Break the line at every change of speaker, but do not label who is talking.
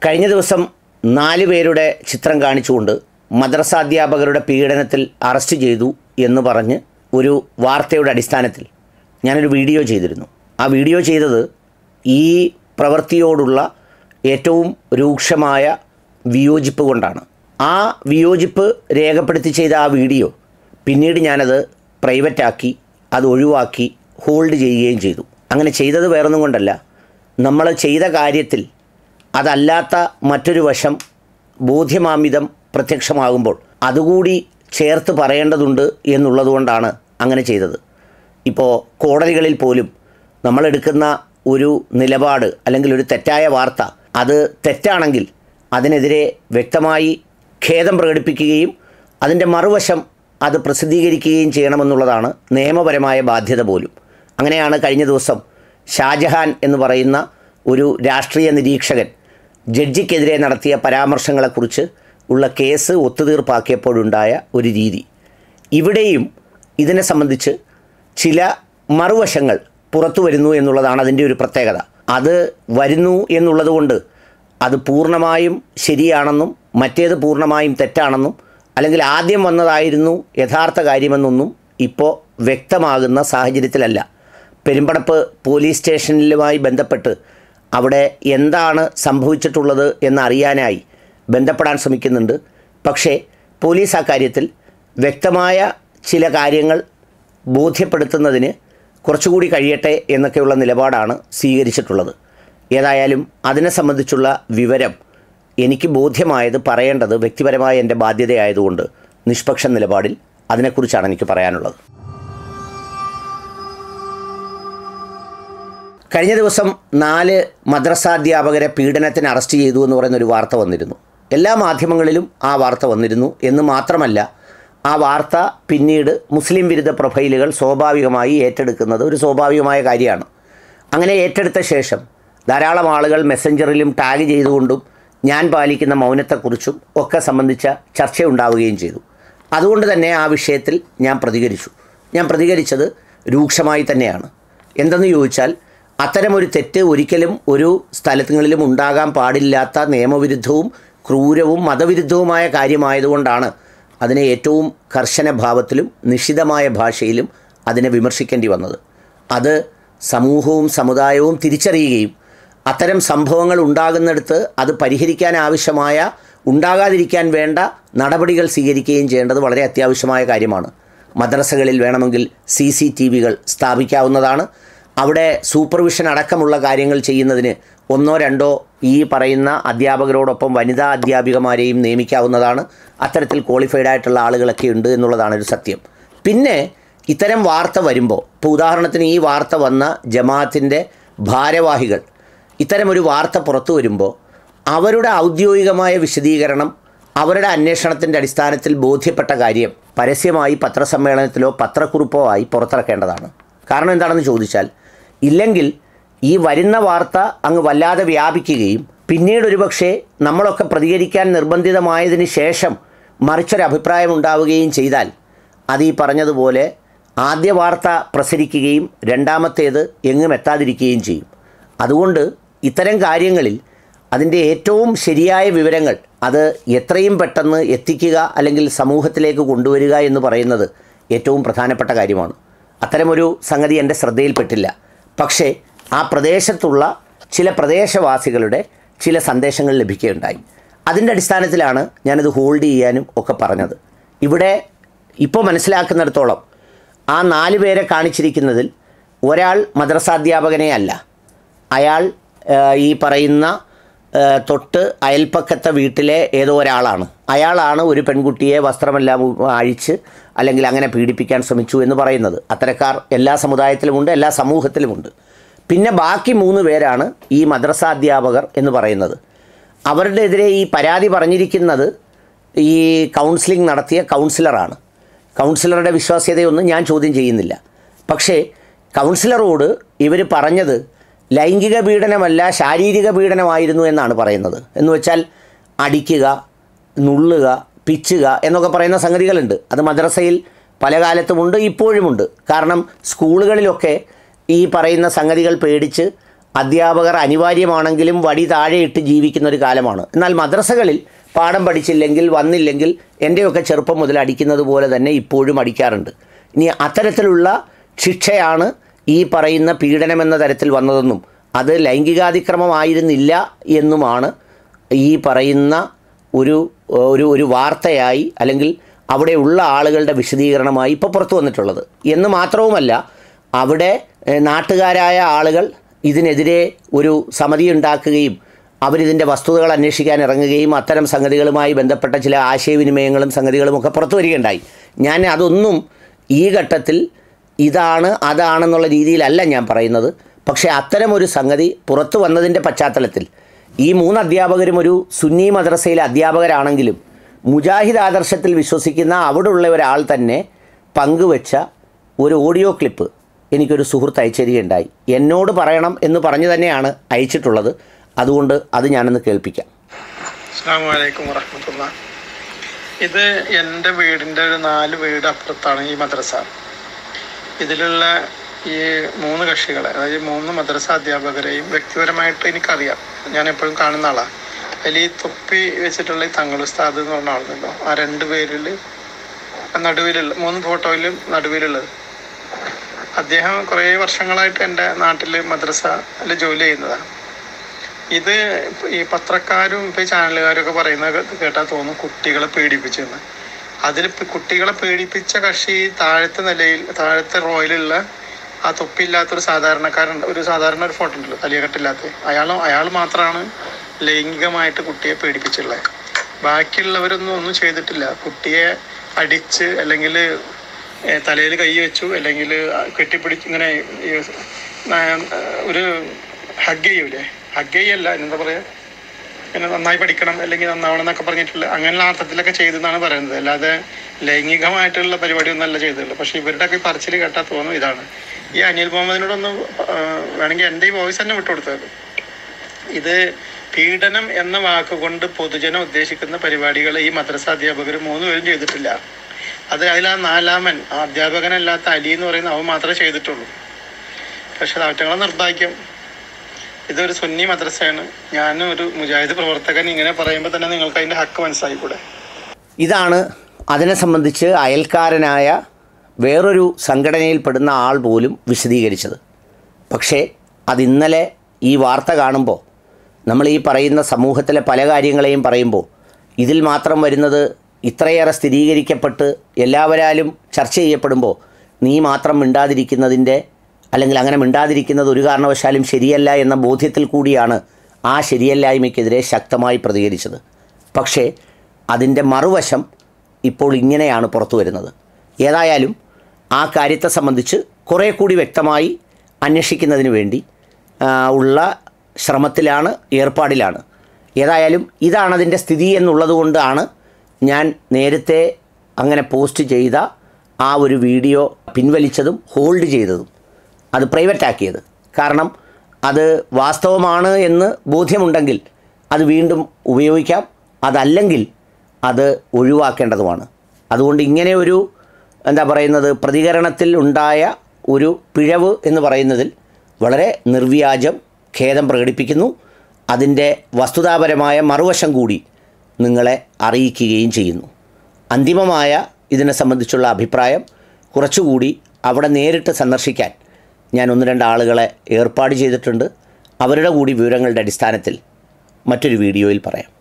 കഴിഞ്ഞ ദിവസം നാല് പേരുടെ ചിത്രം കാണിച്ചുകൊണ്ട് മദ്രസ അധ്യാപകരുടെ പീഡനത്തിൽ അറസ്റ്റ് ചെയ്തു എന്ന് പറഞ്ഞ് ഒരു വാർത്തയുടെ അടിസ്ഥാനത്തിൽ ഞാനൊരു വീഡിയോ ചെയ്തിരുന്നു ആ വീഡിയോ ചെയ്തത് ഈ പ്രവൃത്തിയോടുള്ള ഏറ്റവും രൂക്ഷമായ വിയോജിപ്പ് കൊണ്ടാണ് ആ വിയോജിപ്പ് രേഖപ്പെടുത്തി ചെയ്ത ആ വീഡിയോ പിന്നീട് ഞാനത് പ്രൈവറ്റാക്കി അത് ഒഴിവാക്കി ഹോൾഡ് ചെയ്യുകയും ചെയ്തു അങ്ങനെ ചെയ്തത് വേറൊന്നും കൊണ്ടല്ല നമ്മൾ ചെയ്ത കാര്യത്തിൽ അതല്ലാത്ത മറ്റൊരു വശം ബോധ്യമാമിതം പ്രത്യക്ഷമാകുമ്പോൾ അതുകൂടി ചേർത്ത് പറയേണ്ടതുണ്ട് എന്നുള്ളതുകൊണ്ടാണ് അങ്ങനെ ചെയ്തത് ഇപ്പോൾ കോടതികളിൽ പോലും നമ്മളെടുക്കുന്ന ഒരു നിലപാട് അല്ലെങ്കിൽ ഒരു തെറ്റായ വാർത്ത അത് തെറ്റാണെങ്കിൽ അതിനെതിരെ വ്യക്തമായി ഖേദം പ്രകടിപ്പിക്കുകയും അതിൻ്റെ മറുവശം അത് പ്രസിദ്ധീകരിക്കുകയും ചെയ്യണമെന്നുള്ളതാണ് നിയമപരമായ ബാധ്യത പോലും അങ്ങനെയാണ് കഴിഞ്ഞ ദിവസം ഷാജഹാൻ എന്ന് പറയുന്ന ഒരു രാഷ്ട്രീയ നിരീക്ഷകൻ ജഡ്ജിക്കെതിരെ നടത്തിയ പരാമർശങ്ങളെക്കുറിച്ച് ഉള്ള കേസ് ഒത്തുതീർപ്പാക്കിയപ്പോഴുണ്ടായ ഒരു രീതി ഇവിടെയും ഇതിനെ സംബന്ധിച്ച് ചില മറുവശങ്ങൾ പുറത്തു വരുന്നു എന്നുള്ളതാണ് അതിൻ്റെ ഒരു പ്രത്യേകത അത് വരുന്നു എന്നുള്ളത് കൊണ്ട് അത് പൂർണ്ണമായും ശരിയാണെന്നും മറ്റേത് പൂർണ്ണമായും തെറ്റാണെന്നും അല്ലെങ്കിൽ ആദ്യം വന്നതായിരുന്നു യഥാർത്ഥ കാര്യമെന്നൊന്നും ഇപ്പോൾ വ്യക്തമാകുന്ന സാഹചര്യത്തിലല്ല പെരുമ്പടപ്പ് പോലീസ് സ്റ്റേഷനിലുമായി ബന്ധപ്പെട്ട് അവിടെ എന്താണ് സംഭവിച്ചിട്ടുള്ളത് എന്നറിയാനായി ബന്ധപ്പെടാൻ ശ്രമിക്കുന്നുണ്ട് പക്ഷേ പോലീസ് ആ കാര്യത്തിൽ വ്യക്തമായ ചില കാര്യങ്ങൾ ബോധ്യപ്പെടുത്തുന്നതിന് കുറച്ചുകൂടി കഴിയട്ടെ എന്നൊക്കെയുള്ള നിലപാടാണ് സ്വീകരിച്ചിട്ടുള്ളത് ഏതായാലും അതിനെ സംബന്ധിച്ചുള്ള വിവരം എനിക്ക് ബോധ്യമായത് പറയേണ്ടത് വ്യക്തിപരമായ എൻ്റെ ബാധ്യതയായതുകൊണ്ട് നിഷ്പക്ഷ നിലപാടിൽ അതിനെക്കുറിച്ചാണ് എനിക്ക് പറയാനുള്ളത് കഴിഞ്ഞ ദിവസം നാല് മദ്രസാധ്യാപകരെ പീഡനത്തിന് അറസ്റ്റ് ചെയ്തു എന്ന് പറയുന്ന ഒരു വാർത്ത വന്നിരുന്നു എല്ലാ മാധ്യമങ്ങളിലും ആ വാർത്ത വന്നിരുന്നു എന്ന് മാത്രമല്ല ആ വാർത്ത പിന്നീട് മുസ്ലിം വിരുദ്ധ പ്രൊഫൈലുകൾ സ്വാഭാവികമായി ഏറ്റെടുക്കുന്നത് ഒരു സ്വാഭാവികമായ കാര്യമാണ് അങ്ങനെ ഏറ്റെടുത്ത ശേഷം ധാരാളം ആളുകൾ മെസ്സഞ്ചറിലും ടാഗ് ചെയ്തുകൊണ്ടും ഞാൻ പാലിക്കുന്ന മൗനത്തെക്കുറിച്ചും ഒക്കെ സംബന്ധിച്ച ചർച്ചയുണ്ടാവുകയും ചെയ്തു അതുകൊണ്ട് തന്നെ ആ വിഷയത്തിൽ ഞാൻ പ്രതികരിച്ചു ഞാൻ പ്രതികരിച്ചത് രൂക്ഷമായി തന്നെയാണ് എന്തെന്ന് ചോദിച്ചാൽ അത്തരമൊരു തെറ്റ് ഒരിക്കലും ഒരു സ്ഥലങ്ങളിലും ഉണ്ടാകാൻ പാടില്ലാത്ത നിയമവിരുദ്ധവും ക്രൂരവും മതവിരുദ്ധവുമായ കാര്യമായതുകൊണ്ടാണ് അതിനെ ഏറ്റവും കർശന ഭാവത്തിലും നിശിതമായ ഭാഷയിലും അതിനെ വിമർശിക്കേണ്ടി വന്നത് അത് സമൂഹവും സമുദായവും തിരിച്ചറിയുകയും അത്തരം സംഭവങ്ങൾ ഉണ്ടാകുന്നിടത്ത് അത് പരിഹരിക്കാൻ ആവശ്യമായ ഉണ്ടാകാതിരിക്കാൻ വേണ്ട നടപടികൾ സ്വീകരിക്കുകയും ചെയ്യേണ്ടത് വളരെ അത്യാവശ്യമായ കാര്യമാണ് മദ്രസകളിൽ വേണമെങ്കിൽ സി സി ടി വികൾ സ്ഥാപിക്കാവുന്നതാണ് അവിടെ സൂപ്പർവിഷൻ അടക്കമുള്ള കാര്യങ്ങൾ ചെയ്യുന്നതിന് ഒന്നോ രണ്ടോ ഈ പറയുന്ന അധ്യാപകരോടൊപ്പം വനിതാ അധ്യാപികമാരെയും നിയമിക്കാവുന്നതാണ് അത്തരത്തിൽ ക്വാളിഫൈഡ് ആയിട്ടുള്ള ആളുകളൊക്കെ ഉണ്ട് എന്നുള്ളതാണ് ഒരു സത്യം പിന്നെ ഇത്തരം വാർത്ത വരുമ്പോൾ ഇപ്പോൾ ഉദാഹരണത്തിന് ഈ വാർത്ത വന്ന ജമാഅത്തിൻ്റെ ഭാരവാഹികൾ ഇത്തരമൊരു വാർത്ത പുറത്തു വരുമ്പോൾ അവരുടെ ഔദ്യോഗികമായ വിശദീകരണം അവരുടെ അന്വേഷണത്തിൻ്റെ അടിസ്ഥാനത്തിൽ ബോധ്യപ്പെട്ട കാര്യം പരസ്യമായി പത്രസമ്മേളനത്തിലോ പത്രക്കുറിപ്പോ ആയി പുറത്തിറക്കേണ്ടതാണ് കാരണം എന്താണെന്ന് ചോദിച്ചാൽ ഇല്ലെങ്കിൽ ഈ വരുന്ന വാർത്ത അങ്ങ് വല്ലാതെ വ്യാപിക്കുകയും പിന്നീട് ഒരുപക്ഷെ നമ്മളൊക്കെ പ്രതികരിക്കാൻ നിർബന്ധിതമായതിന് ശേഷം മറിച്ചൊരു അഭിപ്രായം ഉണ്ടാവുകയും ചെയ്താൽ അത് ഈ പറഞ്ഞതുപോലെ ആദ്യ വാർത്ത പ്രസരിക്കുകയും രണ്ടാമത്തേത് എങ്ങും എത്താതിരിക്കുകയും ചെയ്യും അതുകൊണ്ട് ഇത്തരം കാര്യങ്ങളിൽ അതിൻ്റെ ഏറ്റവും ശരിയായ വിവരങ്ങൾ അത് എത്രയും പെട്ടെന്ന് എത്തിക്കുക അല്ലെങ്കിൽ സമൂഹത്തിലേക്ക് കൊണ്ടുവരിക എന്ന് പറയുന്നത് ഏറ്റവും പ്രധാനപ്പെട്ട കാര്യമാണ് അത്തരമൊരു സംഗതി എൻ്റെ ശ്രദ്ധയിൽപ്പെട്ടില്ല പക്ഷേ ആ പ്രദേശത്തുള്ള ചില പ്രദേശവാസികളുടെ ചില സന്ദേശങ്ങൾ ലഭിക്കുകയുണ്ടായി അതിൻ്റെ അടിസ്ഥാനത്തിലാണ് ഞാനത് ഹോൾഡ് ചെയ്യാനും ഒക്കെ പറഞ്ഞത് ഇവിടെ ഇപ്പോൾ മനസ്സിലാക്കുന്നിടത്തോളം ആ നാല് പേരെ കാണിച്ചിരിക്കുന്നതിൽ ഒരാൾ മദ്രസാധ്യാപകനെ അല്ല അയാൾ ആ, ഈ പറയുന്ന ആ, തൊട്ട് അയൽപ്പക്കത്തെ വീട്ടിലെ ഏതോ ഒരാളാണ് അയാളാണ് ഒരു പെൺകുട്ടിയെ വസ്ത്രമെല്ലാം ഉ- അഴിച്ച് അല്ലെങ്കിൽ അങ്ങനെ പീഡിപ്പിക്കാൻ ശ്രമിച്ചു എന്ന് പറയുന്നത് അത്തരക്കാർ എല്ലാ സമുദായത്തിലുമുണ്ട് എല്ലാ സമൂഹത്തിലുമുണ്ട് പിന്നെ ബാക്കി മൂന്ന് പേരാണ് ഈ മദ്രസാധ്യാപകർ എന്ന് പറയുന്നത് അവരുടെ എതിരെ ഈ പരാതി പറഞ്ഞിരിക്കുന്നത് ഈ കൗൺസിലിംഗ് നടത്തിയ കൗൺസിലറാണ് കൗൺസിലറുടെ വിശ്വാസ്യതയൊന്നും ഞാൻ ചോദ്യം ചെയ്യുന്നില്ല പക്ഷേ കൗൺസിലറോട് ഇവർ പറഞ്ഞത് ലൈംഗിക പീഡനമല്ല ശാരീരിക പീഡനമായിരുന്നു എന്നാണ് പറയുന്നത് എന്ന് വെച്ചാൽ അടിക്കുക നുള്ളുക പിച്ചുക എന്നൊക്കെ പറയുന്ന സംഗതികളുണ്ട് അത് മദ്രസയിൽ പല കാലത്തുമുണ്ട് ഇപ്പോഴുമുണ്ട് കാരണം സ്കൂളുകളിലൊക്കെ ഈ പറയുന്ന സംഗതികൾ പേടിച്ച് അധ്യാപകർ അനിവാര്യമാണെങ്കിലും വടി താഴെയിട്ട് ജീവിക്കുന്ന ഒരു കാലമാണ് എന്നാൽ മദ്രസകളിൽ പാഠം പഠിച്ചില്ലെങ്കിൽ വന്നില്ലെങ്കിൽ എൻ്റെയൊക്കെ ചെറുപ്പം മുതൽ അടിക്കുന്നത് പോലെ തന്നെ ഇപ്പോഴും അടിക്കാറുണ്ട് ഇനി അത്തരത്തിലുള്ള ശിക്ഷയാണ് ഈ പറയുന്ന പീഡനമെന്ന തരത്തിൽ വന്നതെന്നും അത് ലൈംഗികാതിക്രമമായിരുന്നില്ല എന്നുമാണ് ഈ പറയുന്ന ഒരു ഒരു ഒരു വാർത്തയായി അല്ലെങ്കിൽ അവിടെയുള്ള ആളുകളുടെ വിശദീകരണമായി ഇപ്പോൾ പുറത്തു വന്നിട്ടുള്ളത് എന്ന് മാത്രവുമല്ല അവിടെ ഏഹ്, നാട്ടുകാരായ ആളുകൾ ഇതിനെതിരെ ഒരു സമിതി ഉണ്ടാക്കുകയും അവരിതിൻ്റെ വസ്തുതകൾ അന്വേഷിക്കാൻ ഇറങ്ങുകയും അത്തരം സംഗതികളുമായി ബന്ധപ്പെട്ട ചില ആശയവിനിമയങ്ങളും സംഗതികളും ഒക്കെ പുറത്തു വരികയുണ്ടായി ഞാൻ അതൊന്നും ഈ ഘട്ടത്തിൽ ഇതാണ് അതാണെന്നുള്ള രീതിയിലല്ല ഞാൻ പറയുന്നത് പക്ഷേ അത്തരമൊരു സംഗതി പുറത്തു വന്നതിൻ്റെ പശ്ചാത്തലത്തിൽ ഈ മൂന്ന് അധ്യാപകരും ഒരു സുന്നി മദ്രസയിലെ അധ്യാപകരാണെങ്കിലും മുജാഹിദ് ആദർശത്തിൽ വിശ്വസിക്കുന്ന അവിടെയുള്ള ഒരാൾ തന്നെ പങ്കുവെച്ച ഒരു ഓഡിയോ ക്ലിപ്പ് എനിക്കൊരു സുഹൃത്ത് അയച്ചരികയുണ്ടായി എന്നോട് പറയണം എന്ന് പറഞ്ഞു തന്നെയാണ് അയച്ചിട്ടുള്ളത് അതുകൊണ്ട് അത് ഞാനൊന്ന് കേൾപ്പിക്കാം
അസ്സാം വലൈക്കും വറഹമത്തുള്ള ഇത് എൻ്റെ വീടിൻ്റെ ഒരു നാല് വീട് അപ്പുറത്താണ് ഈ മദ്രസ ഇതിലുള്ള ഈ മൂന്ന് കക്ഷികളെ അതായത് ഈ മൂന്ന് മദ്രസ അധ്യാപകരെയും വ്യക്തിപരമായിട്ട് എനിക്കറിയാം ഞാൻ എപ്പോഴും കാണുന്ന ആളാണ് അതിൽ ഈ തൊപ്പി വെച്ചിട്ടുള്ള ഈ തങ്ങൾ ഉസ്താദ് എന്ന് പറഞ്ഞ ആളുണ്ടല്ലോ ആ രണ്ട് പേരിൽ നടുവിലുള്ള മൂന്ന് ഫോട്ടോയിലും നടുവിലുള്ളത് അദ്ദേഹം കുറേ വർഷങ്ങളായിട്ട് എൻ്റെ നാട്ടിൽ മദ്രസയിൽ ജോലി ചെയ്യുന്നതാണ് ഇത് ഈ പത്രക്കാരും ഇപ്പൊ ഈ ചാനലുകാരും ഒക്കെ പറയുന്നത് കേട്ടാൽ തോന്നും കുട്ടികളെ പീഡിപ്പിച്ചെന്ന് അതിൽ കുട്ടികളെ പീഡിപ്പിച്ച കക്ഷി താഴത്തെ നിലയിൽ താഴത്തെ റോയിലുള്ള ആ തൊപ്പില്ലാത്തൊരു സാധാരണക്കാരൻ ഒരു സാധാരണ ഒരു ഫോട്ടോ ഉണ്ടല്ലോ തലിയക്കെട്ടില്ലാത്ത അയാളും അയാൾ മാത്രമാണ് ലൈംഗികമായിട്ട് കുട്ടിയെ പീഡിപ്പിച്ചുള്ളത് ബാക്കിയുള്ളവരൊന്നും ഒന്നും ചെയ്തിട്ടില്ല കുട്ടിയെ അടിച്ച് അല്ലെങ്കിൽ തലയിൽ കൈ വെച്ചു അല്ലെങ്കിൽ കെട്ടിപ്പിടിച്ച് ഇങ്ങനെ ഈ, ആ, ഒരു ഹഗ് ചെയ്യൂലേ ഹഗ് ചെയ്യല്ല എന്താ പറയാ പിന്നെ നന്നായി പഠിക്കണം അല്ലെങ്കിൽ നന്നാവണം എന്നൊക്കെ പറഞ്ഞിട്ടുള്ള അങ്ങനെയുള്ള അർത്ഥത്തിലൊക്കെ ചെയ്തെന്നാണ് പറയുന്നത് അല്ലാതെ ലൈംഗികമായിട്ടുള്ള പരിപാടിയൊന്നും അല്ല ചെയ്തിട്ടുള്ളത് പക്ഷെ ഇവരുടെ ഒക്കെ പറച്ചിൽ കേട്ടാൽ തോന്നും ഇതാണ് ഈ അനിൽ മുഹമ്മദിനോടൊന്ന് ആ, വേണമെങ്കിൽ എൻ്റെ ഈ വോയിസ് തന്നെ വിട്ടുകൊടുത്തത് ഇത് പീഡനം എന്ന വാക്കുകൊണ്ട് പൊതുജനം ഉദ്ദേശിക്കുന്ന പരിപാടികൾ ഈ മദ്രസ അധ്യാപകർ മൂന്നുപേരും ചെയ്തിട്ടില്ല അത് അതിൽ ആ നാലാമൻ ആ അധ്യാപകനല്ലാത്ത അലി എന്ന് പറയുന്ന അവൻ മാത്രമേ ചെയ്തിട്ടുള്ളൂ പക്ഷെ അവറ്റങ്ങളെ നിർഭാഗ്യം ഇതൊരു സുന്നി മദ്രസയാണ് ഞാനും ഒരു മുജാഹിദ് പ്രവർത്തകൻ ഇങ്ങനെ പറയുമ്പോൾ തന്നെ നിങ്ങൾക്ക് അതിന്റെ ഹക്ക് മനസ്സിലായിക്കൂടെ
ഇതാണ് അതിനെ സംബന്ധിച്ച് അയൽക്കാരനായ വേറൊരു സംഘടനയിൽപ്പെടുന്ന ആൾ പോലും വിശദീകരിച്ചത് പക്ഷേ അത് ഇന്നലെ ഈ വാർത്ത കാണുമ്പോൾ നമ്മൾ ഈ പറയുന്ന സമൂഹത്തിലെ പല കാര്യങ്ങളെയും പറയുമ്പോൾ ഇതിൽ മാത്രം വരുന്നത് ഇത്രയേറെ സ്ഥിരീകരിക്കപ്പെട്ട് എല്ലാവരാലും ചർച്ച ചെയ്യപ്പെടുമ്പോൾ നീ മാത്രം മിണ്ടാതിരിക്കുന്നതിൻ്റെ അല്ലെങ്കിൽ അങ്ങനെ മിണ്ടാതിരിക്കുന്നത് ഒരു കാരണവശാലും ശരിയല്ല എന്ന ബോധ്യത്തിൽ കൂടിയാണ് ആ ശരിയല്ലായ്മയ്ക്കെതിരെ ശക്തമായി പ്രതികരിച്ചത് പക്ഷേ അതിൻ്റെ മറുവശം ഇപ്പോൾ ഇങ്ങനെയാണ് പുറത്തു വരുന്നത് ഏതായാലും ആ കാര്യത്തെ സംബന്ധിച്ച് കുറേ കൂടി വ്യക്തമായി അന്വേഷിക്കുന്നതിന് വേണ്ടി ആ, ഉള്ള ശ്രമത്തിലാണ് ഏർപ്പാടിലാണ് ഏതായാലും ഇതാണ് അതിൻ്റെ സ്ഥിതി എന്നുള്ളത് കൊണ്ടാണ് ഞാൻ നേരത്തെ അങ്ങനെ പോസ്റ്റ് ചെയ്ത ആ ഒരു വീഡിയോ പിൻവലിച്ചതും ഹോൾഡ് ചെയ്തതും അത് പ്രൈവറ്റ് ആക്കിയത് കാരണം അത് വാസ്തവമാണ് എന്ന് ബോധ്യമുണ്ടെങ്കിൽ അത് വീണ്ടും ഉപയോഗിക്കാം അതല്ലെങ്കിൽ അത് ഒഴിവാക്കേണ്ടതുമാണ് അതുകൊണ്ട് ഇങ്ങനെ ഒരു എന്താ പറയുന്നത് പ്രതികരണത്തിൽ ഉണ്ടായ ഒരു പിഴവ് എന്ന് പറയുന്നതിൽ വളരെ നിർവ്യാജം ഖേദം പ്രകടിപ്പിക്കുന്നു അതിൻ്റെ വസ്തുതാപരമായ മറുവശം കൂടി നിങ്ങളെ അറിയിക്കുകയും ചെയ്യുന്നു അന്തിമമായ ഇതിനെ സംബന്ധിച്ചുള്ള അഭിപ്രായം കുറച്ചുകൂടി അവിടെ നേരിട്ട് സന്ദർശിക്കാൻ ഞാൻ ഒന്ന് രണ്ട് ആളുകളെ ഏർപ്പാട് ചെയ്തിട്ടുണ്ട് അവരുടെ കൂടി വിവരങ്ങളുടെ അടിസ്ഥാനത്തിൽ മറ്റൊരു വീഡിയോയിൽ പറയാം